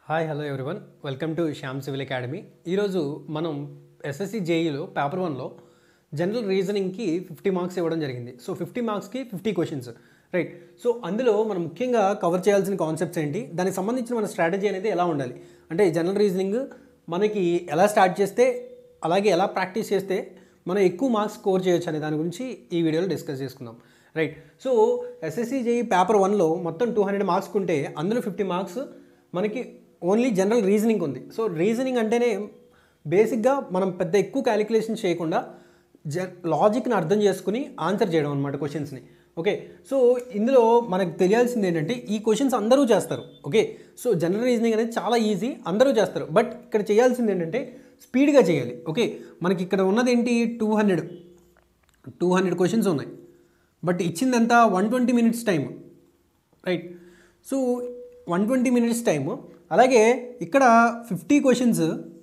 hi hello everyone welcome to Shyam Civil Academy ఈరోజు మనం SSC జేఈలో పేపర్ వన్లో జనరల్ రీజనింగ్కి ఫిఫ్టీ మార్క్స్ ఇవ్వడం జరిగింది సో ఫిఫ్టీ మార్క్స్కి ఫిఫ్టీ క్వశ్చన్స్ రైట్ సో అందులో మనం ముఖ్యంగా కవర్ చేయాల్సిన కాన్సెప్ట్స్ ఏంటి దానికి సంబంధించిన మన స్ట్రాటజీ అనేది ఎలా ఉండాలి అంటే జనరల్ రీజనింగ్ మనకి ఎలా స్టార్ట్ చేస్తే అలాగే ఎలా ప్రాక్టీస్ చేస్తే మనం ఎక్కువ మార్క్స్ స్కోర్ చేయొచ్చు అనే దాని గురించి ఈ వీడియోలో డిస్కస్ చేసుకుందాం right so SSC JE paper వన్లో మొత్తం టూ హండ్రెడ్ మార్క్స్ ఉంటే అందులో ఫిఫ్టీ మార్క్స్ మనకి ఓన్లీ జనరల్ రీజనింగ్ ఉంది సో రీజనింగ్ అంటేనే బేసిక్గా మనం పెద్ద ఎక్కువ క్యాలిక్యులేషన్ చేయకుండా జ లాజిక్ని అర్థం చేసుకుని ఆన్సర్ చేయడం అనమాట క్వశ్చన్స్ని ఓకే సో ఇందులో మనకు తెలియాల్సింది ఏంటంటే ఈ క్వశ్చన్స్ అందరూ చేస్తారు ఓకే సో జనరల్ రీజనింగ్ అనేది చాలా ఈజీ అందరూ చేస్తారు బట్ ఇక్కడ చేయాల్సింది ఏంటంటే స్పీడ్గా చేయాలి ఓకే మనకి ఇక్కడ ఉన్నది ఏంటి two hundred two hundred questions ఉన్నాయి బట్ ఇచ్చింది ఎంత one twenty minutes time right so one twenty minutes time అలాగే ఇక్కడ ఫిఫ్టీ క్వశ్చన్స్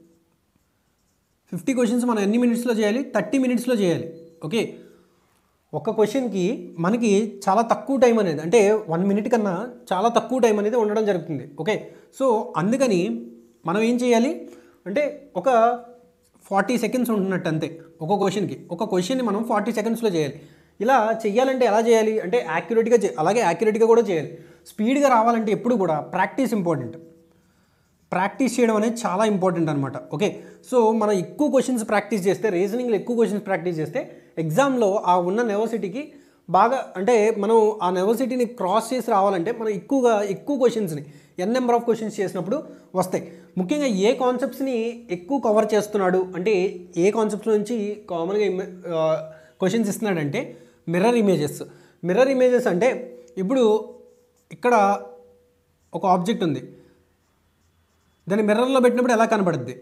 ఫిఫ్టీ క్వశ్చన్స్ మనం ఎన్ని మినిట్స్లో చేయాలి థర్టీ మినిట్స్లో చేయాలి ఓకే ఒక క్వశ్చన్కి మనకి చాలా తక్కువ టైం అనేది అంటే వన్ మినిట్ కన్నా చాలా తక్కువ టైం అనేది ఉండడం జరుగుతుంది ఓకే సో అందుకని మనం ఏం చేయాలి అంటే ఒక ఫార్టీ సెకండ్స్ ఉంటున్నట్టు అంతే ఒక క్వశ్చన్కి ఒక క్వశ్చన్ని మనం ఫార్టీ సెకండ్స్లో చేయాలి ఇలా చేయాలంటే ఎలా చేయాలి అంటే యాక్యురేట్గా చే అలాగే యాక్యురేట్గా కూడా చేయాలి స్పీడ్గా రావాలంటే ఎప్పుడు కూడా ప్రాక్టీస్ ఇంపార్టెంట్ ప్రాక్టీస్ చేయడం అనేది చాలా ఇంపార్టెంట్ అనమాట ఓకే సో మనం ఎక్కువ క్వశ్చన్స్ ప్రాక్టీస్ చేస్తే రీజనింగ్లో ఎక్కువ క్వశ్చన్స్ ప్రాక్టీస్ చేస్తే ఎగ్జామ్లో ఆ ఉన్న నెవర్సిటీకి బాగా అంటే మనం ఆ నెవర్సిటీని క్రాస్ చేసి రావాలంటే మనం ఎక్కువగా ఎక్కువ క్వశ్చన్స్ని ఎన్ నెంబర్ ఆఫ్ క్వశ్చన్స్ చేసినప్పుడు వస్తాయి ముఖ్యంగా ఏ కాన్సెప్ట్స్ని ఎక్కువ కవర్ చేస్తున్నాడు అంటే ఏ కాన్సెప్ట్స్ నుంచి కామన్గా క్వశ్చన్స్ ఇస్తున్నాడంటే మిర్రర్ ఇమేజెస్ మిర్రర్ ఇమేజెస్ అంటే ఇప్పుడు ఇక్కడ ఒక ఆబ్జెక్ట్ ఉంది దాన్ని మిర్రర్లో పెట్టినప్పుడు ఎలా కనబడుద్ది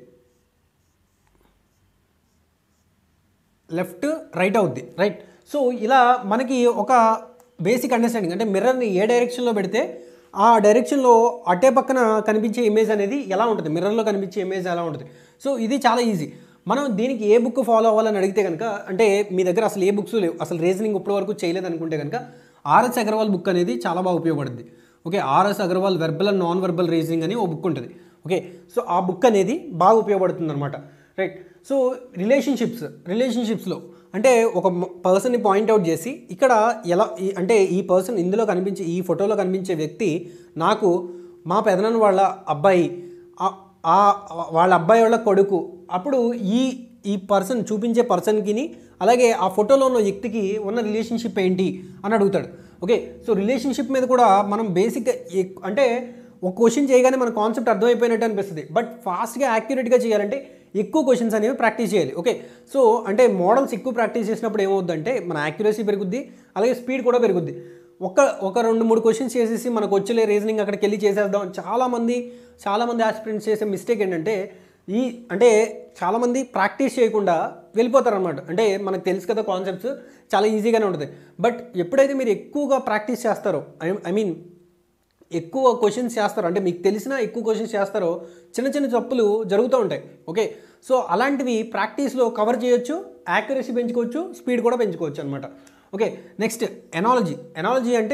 లెఫ్ట్ రైట్ అవుద్ది రైట్ సో ఇలా మనకి ఒక బేసిక్ అండర్స్టాండింగ్ అంటే మిర్రర్ని ఏ డైరెక్షన్లో పెడితే ఆ డైరెక్షన్లో అటే పక్కన కనిపించే ఇమేజ్ అనేది ఎలా ఉంటుంది మిర్రర్లో కనిపించే ఇమేజ్ ఎలా ఉంటుంది సో ఇది చాలా ఈజీ మనం దీనికి ఏ బుక్ ఫాలో అవ్వాలని అడిగితే కనుక అంటే మీ దగ్గర అసలు ఏ బుక్స్ లేవు అసలు రీజనింగ్ ఇప్పటి వరకు చేయలేదు అనుకుంటే కనుక ఆర్ఎస్ అగర్వాల్ బుక్ అనేది చాలా బాగా ఉపయోగపడుద్ది okay RS Agarwal verbal and non verbal reasoning అని ఓ బుక్ ఉంటుంది ఓకే సో ఆ బుక్ అనేది బాగా ఉపయోగపడుతుంది అనమాట రైట్ సో రిలేషన్షిప్స్ రిలేషన్షిప్స్లో అంటే ఒక పర్సన్ని పాయింట్అవుట్ చేసి ఇక్కడ ఎలా ఈ- అంటే ఈ పర్సన్ ఇందులో కనిపించే ఈ ఫోటోలో కనిపించే వ్యక్తి నాకు మా పెదనాన్న వాళ్ళ అబ్బాయి ఆ- ఆ వాళ్ళ అబ్బాయి వాళ్ళ కొడుకు అప్పుడు ఈ ఈ పర్సన్ చూపించే పర్సన్కిని అలాగే ఆ ఫోటోలో ఉన్న వ్యక్తికి ఉన్న రిలేషన్షిప్ ఏంటి అని అడుగుతాడు ఓకే సో రిలేషన్షిప్ మీద కూడా మనం బేసిక్గా ఎక్- అంటే ఒక క్వశ్చన్ చేయగానే మన కాన్సెప్ట్ అర్థమైపోయినట్టు అనిపిస్తుంది బట్ ఫాస్ట్గా యాక్యురేట్గా చేయాలంటే ఎక్కువ క్వశ్చన్స్ అనేవి ప్రాక్టీస్ చేయాలి ఓకే సో అంటే మోడల్స్ ఎక్కువ ప్రాక్టీస్ చేసినప్పుడు ఏమవుద్దంటే మన యాక్యురసీ పెరుగుద్ది అలాగే స్పీడ్ కూడా పెరుగుద్ది ఒక ఒక రెండు మూడు క్వశ్చన్స్ చేసేసి మనకు వచ్చలే రీజనింగ్ అక్కడికి వెళ్ళి చేసేద్దాం చాలామంది చాలామంది ఆస్పిరెంట్స్ చేసే మిస్టేక్ ఏంటంటే ఈ అంటే చాలామంది ప్రాక్టీస్ చేయకుండా వెళ్ళిపోతారనమాట అంటే మనకు తెలుసు కదా కాన్సెప్ట్స్ చాలా ఈజీగానే ఉంటుంది బట్ ఎప్పుడైతే మీరు ఎక్కువగా ప్రాక్టీస్ చేస్తారో ఐ ఐ మీన్ ఎక్కువ క్వశ్చన్స్ చేస్తారో అంటే మీకు తెలిసిన ఎక్కువ క్వశ్చన్స్ చేస్తారో చిన్న చిన్న తప్పులు జరుగుతూ ఉంటాయి ఓకే సో అలాంటివి ప్రాక్టీస్లో కవర్ చేయొచ్చు యాక్యురసీ పెంచుకోవచ్చు స్పీడ్ కూడా పెంచుకోవచ్చు అనమాట ఓకే నెక్స్ట్ ఎనాలజీ ఎనాలజీ అంటే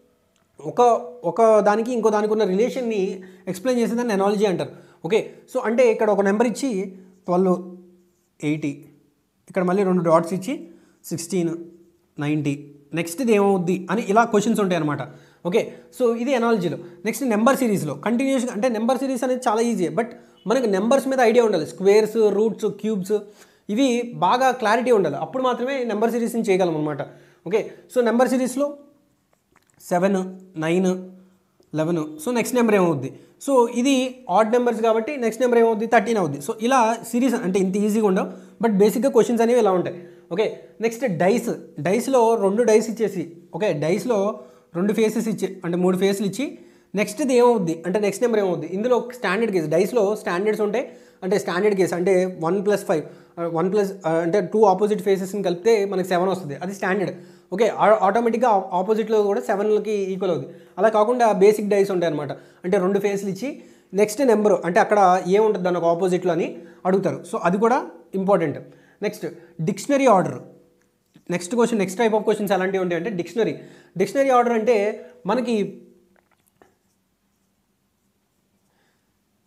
ఒక ఒక దానికి ఇంకో దానికి ఉన్న రిలేషన్ని ఎక్స్ప్లెయిన్ చేసేదాన్ని ఎనాలజీ అంటారు ఓకే సో అంటే ఇక్కడ ఒక నెంబర్ ఇచ్చి ట్వెల్వ్ ఎయిటీ ఇక్కడ మళ్ళీ రెండు డాట్స్ ఇచ్చి సిక్స్టీన్ నైంటీ నెక్స్ట్ది ఏమవుద్ది అని ఇలా క్వశ్చన్స్ ఉంటాయి అనమాట ఓకే సో ఇది ఎనాలజీలో నెక్స్ట్ నెంబర్ సిరీస్లో కంటిన్యూస్గా అంటే నెంబర్ సిరీస్ అనేది చాలా ఈజీ బట్ మనకి నెంబర్స్ మీద ఐడియా ఉండాలి స్క్వేర్స్ రూట్స్ క్యూబ్స్ ఇవి బాగా క్లారిటీ ఉండాలి అప్పుడు మాత్రమే నెంబర్ సిరీస్ని చేయగలం అనమాట ఓకే సో నెంబర్ సిరీస్లో seven nine eleven so next number ఏమవుద్ది సో ఇది ఆడ్ నెంబర్స్ కాబట్టి నెక్స్ట్ నెంబర్ ఏమవుద్ది థర్టీన్ అవుద్ది సో ఇలా సిరీస్ అంటే ఇంత ఈజీగా ఉండవు బట్ బేసిక్గా క్వశ్చన్స్ అనేవి ఇలా ఉంటాయి ఓకే నెక్స్ట్ డైస్ డైస్లో రెండు డైస్ ఇచ్చేసి ఓకే డైస్లో రెండు ఫేసెస్ ఇచ్చి అంటే మూడు ఫేస్లు ఇచ్చి నెక్స్ట్ది ఏమవుద్ది అంటే నెక్స్ట్ నెంబర్ ఏమవుద్ది ఇందులో స్టాండర్డ్ కేసు డైస్లో స్టాండర్డ్స్ ఉంటాయి అంటే స్టాండర్డ్ కేసు అంటే one plus five one plus అంటే టూ ఆపోజిట్ ఫేసెస్ని కలిపితే మనకి సెవెన్ వస్తుంది అది స్టాండర్డ్ ఓకే ఆటోమేటిక్గా ఆపోజిట్లో కూడా సెవెన్లకి ఈక్వల్ అవుతుంది అలా కాకుండా బేసిక్ డైస్ ఉంటాయి అనమాట అంటే రెండు ఫేస్లు ఇచ్చి నెక్స్ట్ నెంబర్ అంటే అక్కడ ఏముంటుంది దానికి ఆపోజిట్లో అని అడుగుతారు సో అది కూడా important next dictionary order next question next type of questions ఎలాంటివి ఉంటాయి అంటే డిక్షనరీ డిక్షనరీ ఆర్డర్ అంటే మనకి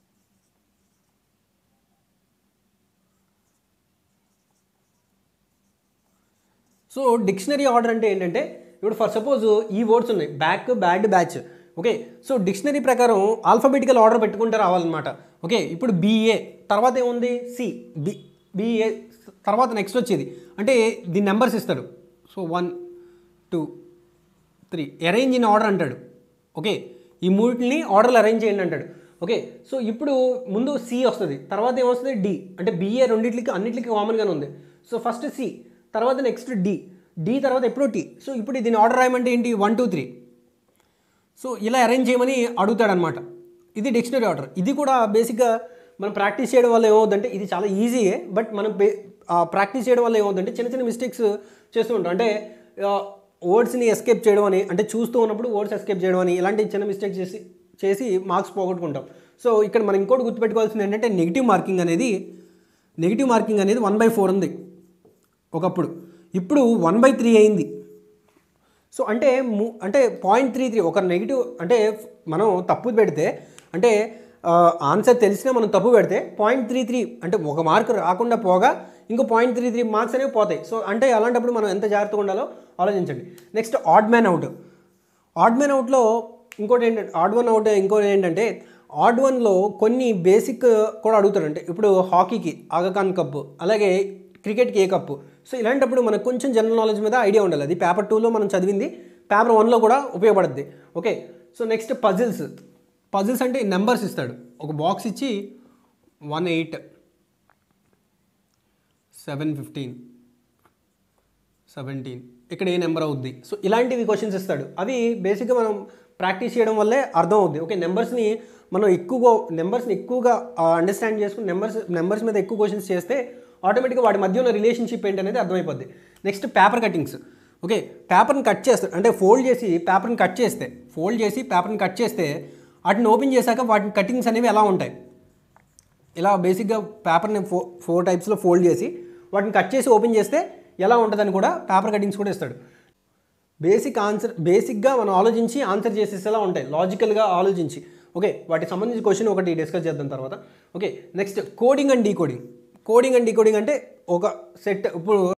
సో డిక్షనరీ ఆర్డర్ అంటే ఏంటంటే ఇప్పుడు ఫర్ సపోజ్ ఈ వర్డ్స్ ఉన్నాయి back bad batch okay so dictionary ప్రకారం ఆల్ఫాబెటికల్ ఆర్డర్ పెట్టుకుంటే రావాలన్నమాట ఓకే ఇప్పుడు బీఏ తర్వాత ఏముంది సి బి బీఏ తర్వాత నెక్స్ట్ వచ్చేది అంటే దీని నెంబర్స్ ఇస్తాడు so one two three arrange in order అంటాడు ఓకే ఈ మూటిని ఆర్డర్లు అరేంజ్ చేయండి అంటాడు ఓకే సో ఇప్పుడు ముందు సి వస్తుంది తర్వాత ఏమొస్తుంది డి అంటే బిఏ రెండింటికి అన్నిటికి కామన్గానే ఉంది సో ఫస్ట్ సి తర్వాత నెక్స్ట్ డి డి తర్వాత ఎప్పుడో టీ సో ఇప్పుడు దీని ఆర్డర్ రాయమంటే ఏంటి వన్ టూ త్రీ సో ఇలా అరేంజ్ చేయమని అడుగుతాడనమాట ఇది డిక్షనరీ ఆర్డర్ ఇది కూడా బేసిక్గా మనం ప్రాక్టీస్ చేయడం వల్ల ఏమవుతుందంటే ఇది చాలా ఈజీయే బట్ మనం ప్రాక్టీస్ చేయడం వల్ల ఏమవుతుందంటే చిన్న చిన్న మిస్టేక్స్ చేస్తూ ఉంటాం అంటే వర్డ్స్ని ఎస్కేప్ చేయడం అని అంటే చూస్తూ ఉన్నప్పుడు వర్డ్స్ ఎస్కేప్ చేయడం అని ఇలాంటి చిన్న మిస్టేక్ చేసి చేసి మార్క్స్ పోగొట్టుకుంటాం సో ఇక్కడ మనం ఇంకోటి గుర్తుపెట్టుకోవాల్సింది ఏంటంటే నెగిటివ్ మార్కింగ్ అనేది నెగిటివ్ మార్కింగ్ అనేది వన్ బై ఫోర్ ఉంది ఒకప్పుడు ఇప్పుడు వన్ బై త్రీ అయింది సో అంటే ము అంటే పాయింట్ త్రీ త్రీ ఒక నెగిటివ్ అంటే మనం తప్పు పెడితే అంటే ఆన్సర్ తెలిసినా మనం తప్పు పెడితే పాయింట్ త్రీ త్రీ అంటే ఒక మార్క్ రాకుండా పోగా ఇంకో పాయింట్ త్రీ త్రీ మార్క్స్ అనేవి పోతాయి సో అంటే అలాంటప్పుడు మనం ఎంత జాగ్రత్తగా ఉండాలో ఆలోచించండి next odd man out odd man అవుట్లో ఇంకోటి ఏంటంటే ఆడ్ వన్ అవుట్ ఇంకోటి ఏంటంటే ఆడ్ వన్లో కొన్ని బేసిక్ కూడా అడుగుతాడు అంటే ఇప్పుడు హాకీకి ఆగకాన్ కప్పు అలాగే క్రికెట్కి ఏ కప్పు సో ఇలాంటప్పుడు మనకు కొంచెం జనరల్ నాలెడ్జ్ మీద ఐడియా ఉండాలి అది పేపర్ టూలో మనం చదివింది పేపర్ వన్లో కూడా ఉపయోగపడుద్ది okay so next puzzles puzzles అంటే నెంబర్స్ ఇస్తాడు ఒక బాక్స్ ఇచ్చి one eight seven fifteen seventeen ఇక్కడ ఏ నెంబర్ అవుద్ది సో ఇలాంటివి క్వశ్చన్స్ ఇస్తాడు అవి బేసిక్గా మనం ప్రాక్టీస్ చేయడం వల్లే అర్థం అవుద్ది ఓకే నెంబర్స్ని మనం ఎక్కువగా నెంబర్స్ని ఎక్కువగా అండర్స్టాండ్ చేసుకుని నెంబర్స్ నెంబర్స్ మీద ఎక్కువ క్వశ్చన్స్ చేస్తే ఆటోమేటిక్గా వాటి మధ్య ఉన్న రిలేషన్షిప్ ఏంటనేది అర్థమైపోద్ది నెక్స్ట్ పేపర్ కటింగ్స్ ఓకే పేపర్ని కట్ చేస్తాడు అంటే ఫోల్డ్ చేసి పేపర్ని కట్ చేస్తే ఫోల్డ్ చేసి పేపర్ని కట్ చేస్తే వాటిని ఓపెన్ చేశాక వాటి కటింగ్స్ అనేవి ఎలా ఉంటాయి ఇలా బేసిక్గా పేపర్ని ఫో ఫోర్ టైప్స్లో ఫోల్డ్ చేసి వాటిని కట్ చేసి ఓపెన్ చేస్తే ఎలా ఉంటుందని కూడా పేపర్ కటింగ్స్ కూడా ఇస్తాడు బేసిక్ ఆన్సర్ బేసిక్గా మనం ఆలోచించి ఆన్సర్ చేసేసేలా ఉంటాయి లాజికల్గా ఆలోచించి ఓకే వాటికి సంబంధించి క్వశ్చన్ ఒకటి డిస్కస్ చేద్దాం తర్వాత okay next coding and decoding coding and decoding అంటే ఒక సెట్ ఇప్పుడు